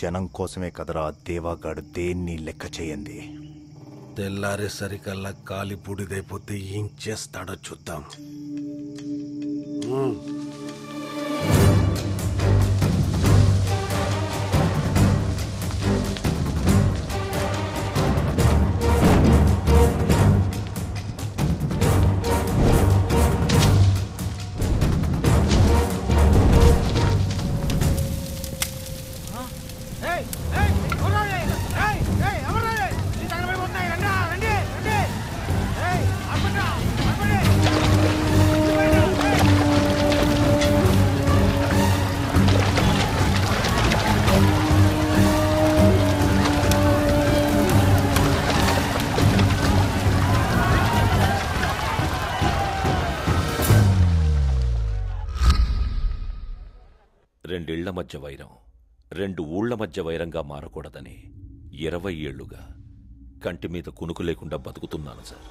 జనం కోసమే కదరా దేవాగాడు దేన్ని లెక్క చేయండి తెల్లారేసరికల్లా కాలి బూడిదైపోతే ఏం చేస్తాడో చూద్దాం ఉమ్. రెండిళ్ల మధ్య వైరం రెండు ఊళ్ల మధ్య వైరంగా మారకూడదని ఇరవై ఏళ్లుగా కంటి మీద కునుకు లేకుండా బతుకుతున్నాను సార్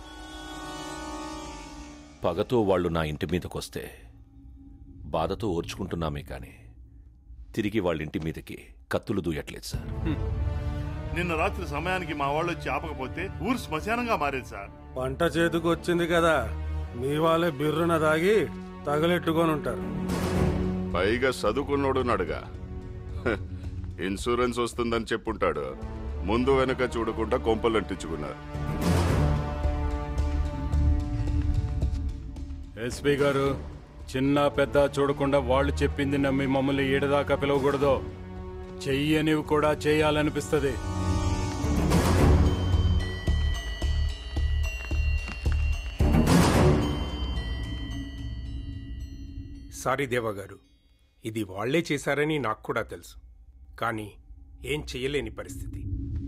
పగతో వాళ్ళు నా ఇంటి మీదకొస్తే బాధతో ఓర్చుకుంటున్నామే కానీ తిరిగి వాళ్ళ ఇంటి మీదకి కత్తులు దూయట్లేదు సార్ నిన్న రాత్రి సమయానికి మా వాళ్ళు వచ్చి ఆపకపోతే ఊరు శ్మశానంగా మారేది సార్ పంట చేతికి వచ్చింది కదా మీ వాళ్ళే బిర్రున దాగి తగలెట్టుకొని ఉంటారు పైగా చదువుకున్నోడున్నాడుగా హ, ఇన్సూరెన్స్ వస్తుందని చెప్పుంటాడు ముందు వెనక చూడకుండా కొంపలు అంటించుకున్నారు ఎస్పీ గారు చిన్న పెద్ద చూడకుండా వాళ్ళు చెప్పింది నమ్మి మమ్మల్ని ఏడదాకా పిలవకూడదు చెయ్యనివి కూడా చేయాలనిపిస్తుంది సారీ దేవా గారు ఇది వాళ్లే చేశారని నాకు కూడా తెలుసు కానీ ఏం చెయ్యలేని పరిస్థితి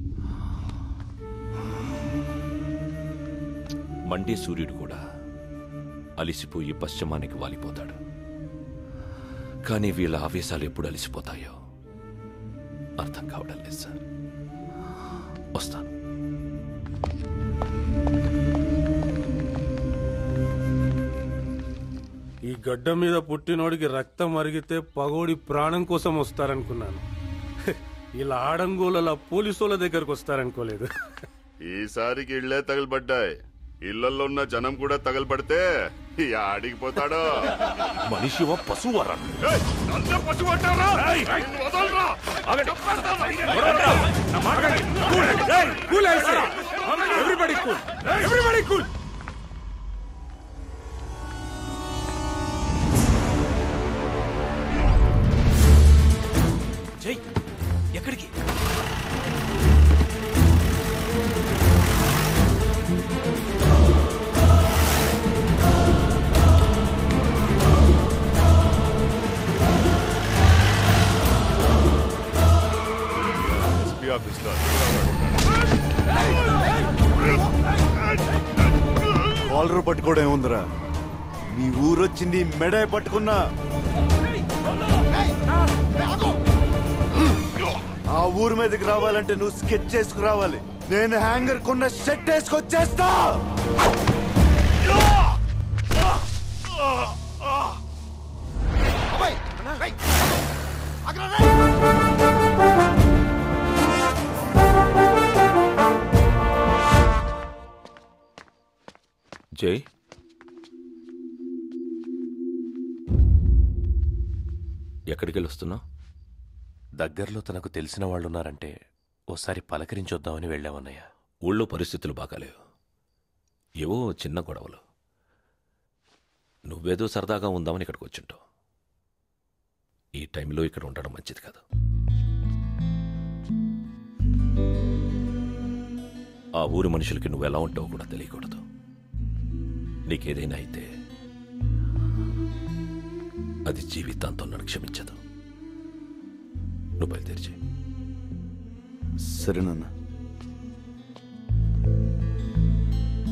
మండే సూర్యుడు కూడా అలిసిపోయి పశ్చిమానికి వాలిపోతాడు కానీ వీళ్ళ ఆవేశాలు ఎప్పుడు అలిసిపోతాయో అర్థం కావడం లేదు సార్ వస్తాను ఈ గడ్డ మీద పుట్టినోడికి రక్తం మరిగితే పగోడి ప్రాణం కోసం వస్తారనుకున్నాను హ, ఇలా ఆడంగోల పోలీసుల దగ్గరకు వస్తారనుకోలేదు ఈసారికి ఇళ్లే తగలబడ్డాయి ఇళ్లలో ఉన్న జనం కూడా తగలబడితే ఈ ఆడికి పోతాడో మనిషివా పశువరా ఏయ్, నన్నే పట్టుబట్టారా? నిన్ను వదలరా? ఎవ్రీబడి కూల్ ఎవ్రీబడి కూల్ జై ఎక్కడికి ఎస్పీ ఆఫీస్లో కాలర్ పట్టుకోవడం ఏముందిరా మీ ఊరొచ్చింది మెడే పట్టుకున్నా ఆ ఊరు మీదకి రావాలంటే నువ్వు స్కెచ్ చేసుకురావాలి నేను హ్యాంగర్ కొన్న షెట్ వేసుకొచ్చేస్తా జై ఎక్కడికి వెళ్ళి వస్తున్నావు దగ్గరలో తనకు తెలిసిన వాళ్ళున్నారంటే ఓసారి పలకరించొద్దామని వెళ్ళామన్నయ్య ఊళ్ళో పరిస్థితులు బాగాలేవు ఏవో చిన్న గొడవలు నువ్వేదో సరదాగా ఉందామని ఇక్కడికి వచ్చింటావు ఈ టైంలో ఇక్కడ ఉండడం మంచిది కాదు ఆ ఊరి మనుషులకి నువ్వు ఎలా ఉంటావో కూడా తెలియకూడదు నీకేదైనా అయితే అది జీవితాంతం నన్ను క్షమించదు నువ్వు బయలుదేరి చెయ్యి. సరేనన్నా